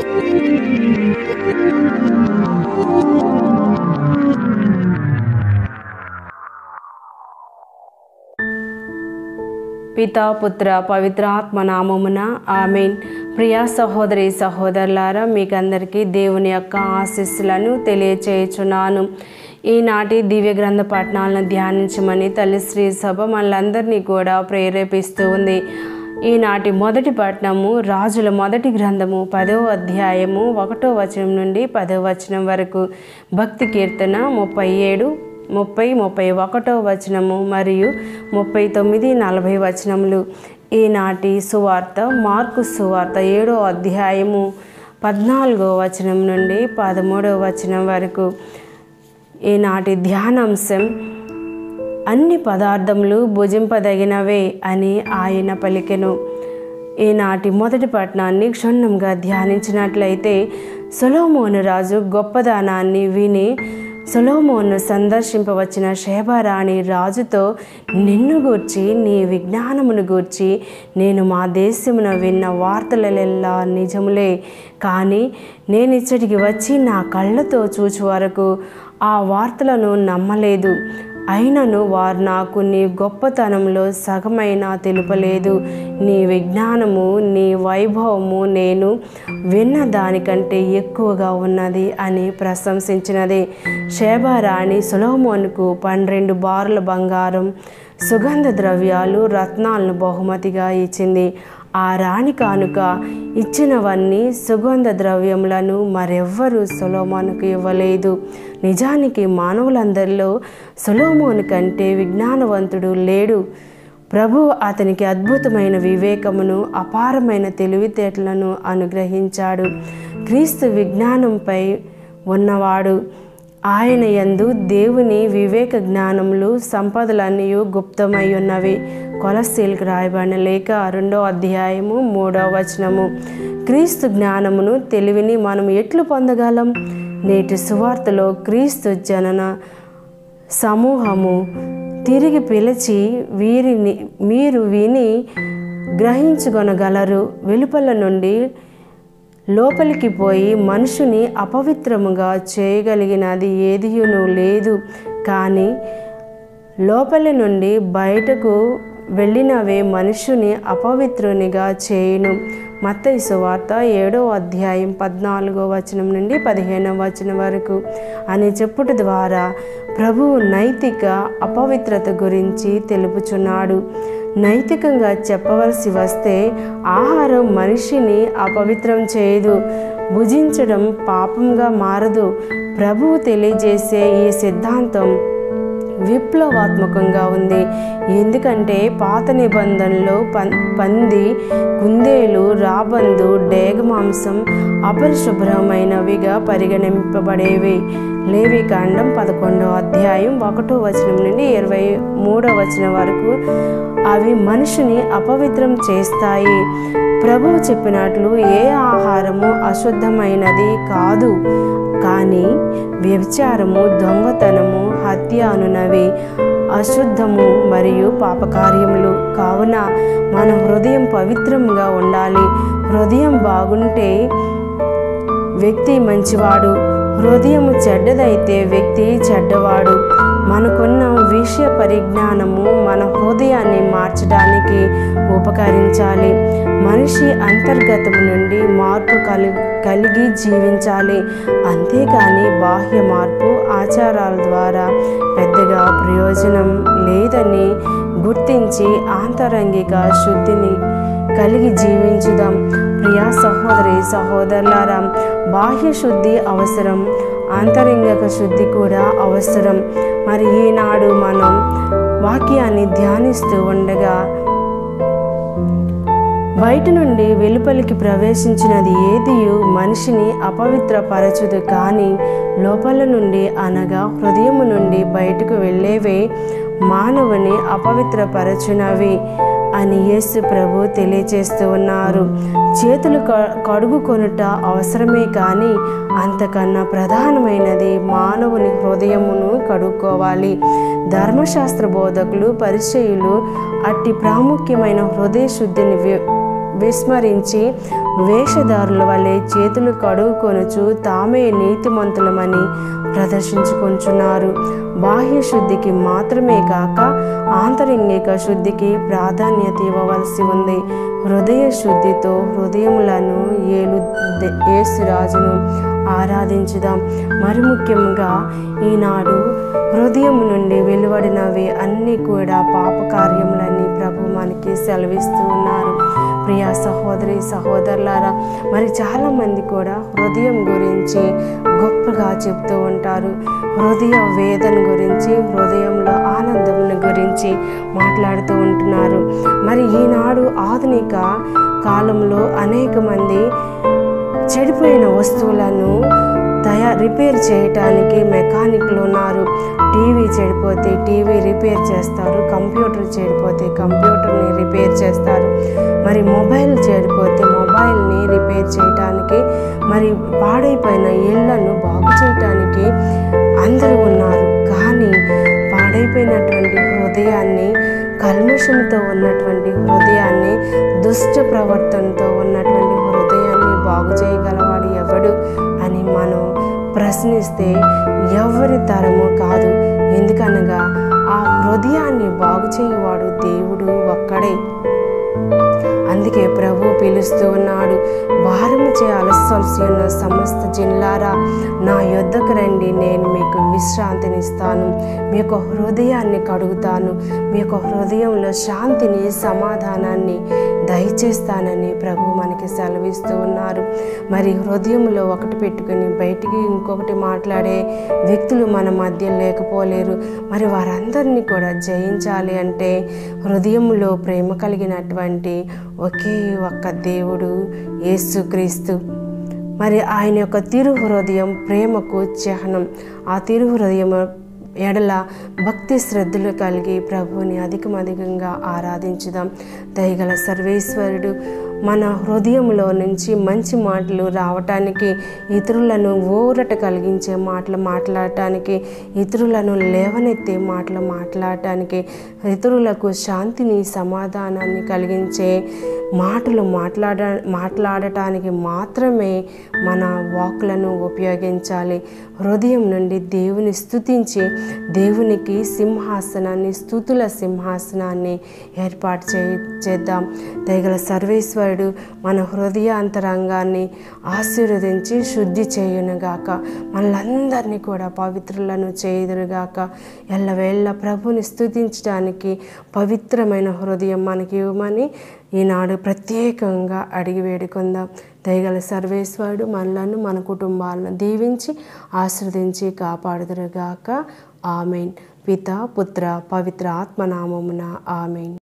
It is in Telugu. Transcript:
పితా పుత్ర పవిత్రాత్మ నామమున ఆమెన్ ప్రియా సహోదరి సహోదరులారా మీకందరికీ దేవుని యొక్క ఆశీస్సులను తెలియచేయుచున్నాను ఈనాటి దివ్య గ్రంథ పట్టణాలను ధ్యానించమని తల్లి శ్రీ సభ మనలందరినీ కూడా ప్రేరేపిస్తూ ఉంది ఈనాటి మొదటి పట్టణము రాజుల మొదటి గ్రంథము పదవ అధ్యాయము ఒకటో వచనం నుండి పదవ వచనం వరకు భక్తి కీర్తన ముప్పై ఏడు ముప్పై ముప్పై ఒకటో వచనము మరియు ముప్పై తొమ్మిది నలభై వచనములు ఈనాటి సువార్త మార్కు సువార్త ఏడో అధ్యాయము పద్నాలుగో వచనం నుండి పదమూడవ వచనం వరకు ఈనాటి ధ్యానాంశం అన్ని పదార్థములు భుజింపదగినవే అని ఆయన పలికెను ఈనాటి మొదటి పట్టణాన్ని క్షుణ్ణంగా ధ్యానించినట్లయితే సొలోమోను రాజు గొప్పదానాన్ని విని సొలోమోను సందర్శింపవచ్చిన శేభారాణి రాజుతో నిన్ను గూర్చి నీ విజ్ఞానమును గూర్చి నేను మా దేశమున విన్న వార్తలెల్లా నిజములే కానీ నేను ఇచ్చటికి వచ్చి నా కళ్ళతో చూచు వరకు ఆ వార్తలను నమ్మలేదు అయినను వారు నాకు నీ గొప్పతనంలో సగమైనా తెలుపలేదు నీ విజ్ఞానము నీ వైభవము నేను విన్న దానికంటే ఎక్కువగా ఉన్నది అని ప్రశంసించినది శేభారాణి సులోమోనుకు పన్నెండు బారుల బంగారం సుగంధ ద్రవ్యాలు రత్నాలను బహుమతిగా ఇచ్చింది ఆ రాణి కానుక ఇచ్చినవన్నీ సుగంధ ద్రవ్యములను మరెవ్వరూ సొలోమోనుకు ఇవ్వలేదు నిజానికి మానవులందరిలో సొలోమోను కంటే విజ్ఞానవంతుడు లేడు ప్రభువు అతనికి అద్భుతమైన వివేకమును అపారమైన తెలివితేటలను అనుగ్రహించాడు క్రీస్తు విజ్ఞానంపై ఉన్నవాడు ఆయన యందు దేవుని వివేక జ్ఞానములు సంపదలన్నీ గుప్తమై ఉన్నవి కొలస్తీలకు రాయబడిన లేఖ రెండో అధ్యాయము మూడో వచనము క్రీస్తు జ్ఞానమును తెలివిని మనం ఎట్లు పొందగలం నేటి సువార్తలో క్రీస్తు జనన సమూహము తిరిగి పిలిచి వీరిని మీరు విని గ్రహించుకొనగలరు వెలుపల నుండి లోపలికి పోయి మనుషుని అపవిత్రముగా చేయగలిగినది ఏదియును లేదు కానీ లోపలి నుండి బయటకు వెళ్ళినవే మనుషుని అపవిత్రునిగా చేయును మత్తయి సువార్త ఏడో అధ్యాయం పద్నాలుగో వచనం నుండి పదిహేనవ వచనం వరకు అని చెప్పుట ద్వారా ప్రభువు నైతిక అపవిత్రత గురించి తెలుపుచున్నాడు నైతికంగా చెప్పవలసి వస్తే ఆహారం మనిషిని అపవిత్రం చేయదు భుజించడం పాపంగా మారదు ప్రభువు తెలియజేసే ఈ సిద్ధాంతం విప్లవాత్మకంగా ఉంది ఎందుకంటే పాత నిబంధనలో పం పంది కుందేలు రాబందు డేగ మాంసం అపరిశుభ్రమైనవిగా పరిగణింపబడేవి లేవి కాండం పదకొండవ అధ్యాయం ఒకటో వచనం నుండి ఇరవై మూడో వచనం వరకు అవి మనిషిని అపవిత్రం చేస్తాయి ప్రభువు చెప్పినట్లు ఏ ఆహారము అశుద్ధమైనది కాదు కానీ వ్యభిచారము దొంగతనము హత్య అనునవి అశుద్ధము మరియు పాపకార్యములు కావున మన హృదయం పవిత్రంగా ఉండాలి హృదయం బాగుంటే వ్యక్తి మంచివాడు హృదయము చెడ్డదైతే వ్యక్తి చెడ్డవాడు మనకున్న విషయ పరిజ్ఞానము మన హృదయాన్ని మార్చడానికి ఉపకరించాలి మనిషి అంతర్గతం నుండి మార్పు కలి కలిగి జీవించాలి అంతేగాని బాహ్య మార్పు ఆచారాల ద్వారా పెద్దగా ప్రయోజనం లేదని గుర్తించి ఆంతరంగిక శుద్ధిని కలిగి జీవించుదాం ప్రియా సహోదరి సహోదరులారా బాహ్య శుద్ధి అవసరం ఆంతరంగిక శుద్ధి కూడా అవసరం మరి ఈనాడు మనం వాక్యాన్ని ధ్యానిస్తూ ఉండగా బయట నుండి వెలుపలికి ప్రవేశించినది ఏదియు మనిషిని అపవిత్రపరచుదు కానీ లోపల నుండి అనగా హృదయము నుండి బయటకు వెళ్ళేవే మానవుని అపవిత్రపరచునవి అని యేసు ప్రభు తెలియచేస్తూ ఉన్నారు చేతులు కడుగు కొనుట అవసరమే కానీ అంతకన్నా ప్రధానమైనది మానవుని హృదయమును కడుక్కోవాలి ధర్మశాస్త్ర బోధకులు పరిచయులు అట్టి ప్రాముఖ్యమైన హృదయ శుద్ధిని విస్మరించి వేషధారుల వలె చేతులు కడుగుకొనుచు తామే నీతిమంతులమని ప్రదర్శించుకొంచున్నారు బాహ్య శుద్ధికి మాత్రమే కాక ఆంతరింగిక శుద్ధికి ప్రాధాన్యత ఇవ్వవలసి ఉంది హృదయ శుద్ధితో హృదయములను ఏలు యేసురాజును ఆరాధించుదాం మరి ముఖ్యంగా ఈనాడు హృదయం నుండి వెలువడినవి అన్నీ కూడా పాప కార్యములన్నీ ప్రభు మనకి సెలవిస్తూ ఉన్నారు ప్రియా సహోదరి సహోదరులారా మరి చాలామంది కూడా హృదయం గురించి గొప్పగా చెప్తూ ఉంటారు హృదయ వేదన గురించి హృదయంలో ఆనందం గురించి మాట్లాడుతూ ఉంటున్నారు మరి ఈనాడు ఆధునిక కాలంలో అనేక మంది చెడిపోయిన వస్తువులను తయా రిపేర్ చేయటానికి మెకానిక్లు ఉన్నారు టీవీ చెడిపోతే టీవీ రిపేర్ చేస్తారు కంప్యూటర్ చెడిపోతే కంప్యూటర్ని రిపేర్ చేస్తారు మరి మొబైల్ చెడిపోతే మొబైల్ని రిపేర్ చేయటానికి మరి పాడైపోయిన ఇళ్లను బాగు చేయటానికి అందరూ ఉన్నారు కానీ పాడైపోయినటువంటి హృదయాన్ని కల్మషంతో ఉన్నటువంటి హృదయాన్ని దుష్ట ప్రవర్తనతో ఉన్నటువంటి హృదయాన్ని బాగు చేయగలవాడు ఎవడు అని మనం ప్రశ్నిస్తే ఎవరి తరము కాదు ఎందుకనగా ఆ హృదయాన్ని బాగు చేయవాడు దేవుడు ఒక్కడే అందుకే ప్రభు పిలుస్తూ ఉన్నాడు భారము చే అలసవలసి ఉన్న సమస్త జిల్లారా నా యొద్దకు రండి నేను మీకు విశ్రాంతినిస్తాను మీ యొక్క హృదయాన్ని కడుగుతాను మీ యొక్క హృదయంలో శాంతిని సమాధానాన్ని దయచేస్తానని ప్రభు మనకి సెలవిస్తూ ఉన్నారు మరి హృదయంలో ఒకటి పెట్టుకుని బయటికి ఇంకొకటి మాట్లాడే వ్యక్తులు మన మధ్య లేకపోలేరు మరి వారందరినీ కూడా జయించాలి అంటే హృదయంలో ప్రేమ కలిగినటువంటి ఒకే ఒక్క దేవుడు యేసుక్రీస్తు మరి ఆయన యొక్క తిరు హృదయం ప్రేమకు చిహ్నం ఆ తిరు హృదయం ఎడల భక్తి శ్రద్ధలు కలిగి ప్రభువుని అధికమధికంగా ఆరాధించుదాం దయగల సర్వేశ్వరుడు మన హృదయంలో నుంచి మంచి మాటలు రావటానికి ఇతరులను ఊరట కలిగించే మాటలు మాట్లాడటానికి ఇతరులను లేవనెత్తే మాటలు మాట్లాడటానికి ఇతరులకు శాంతిని సమాధానాన్ని కలిగించే మాటలు మాట్లాడ మాట్లాడటానికి మాత్రమే మన వాక్లను ఉపయోగించాలి హృదయం నుండి దేవుని స్తుతించి దేవునికి సింహాసనాన్ని స్థుతుల సింహాసనాన్ని ఏర్పాటు చే చేద్దాం దయగల సర్వేశ్వరుడు మన హృదయ అంతరంగాన్ని ఆశీర్వదించి శుద్ధి చేయునుగాక మనలందరినీ కూడా పవిత్రులను చేయుదురుగాక ఎల్లవేళ్ళ ప్రభుని స్తుతించడానికి పవిత్రమైన హృదయం మనకి ఇవ్వమని ఈనాడు ప్రత్యేకంగా అడిగి వేడుకుందాం దయగల సర్వేశ్వరుడు మనలను మన కుటుంబాలను దీవించి ఆశ్రదించి కాపాడుదురుగాక ఆమెన్ పిత పుత్ర పవిత్ర ఆత్మనామమున ఆమెన్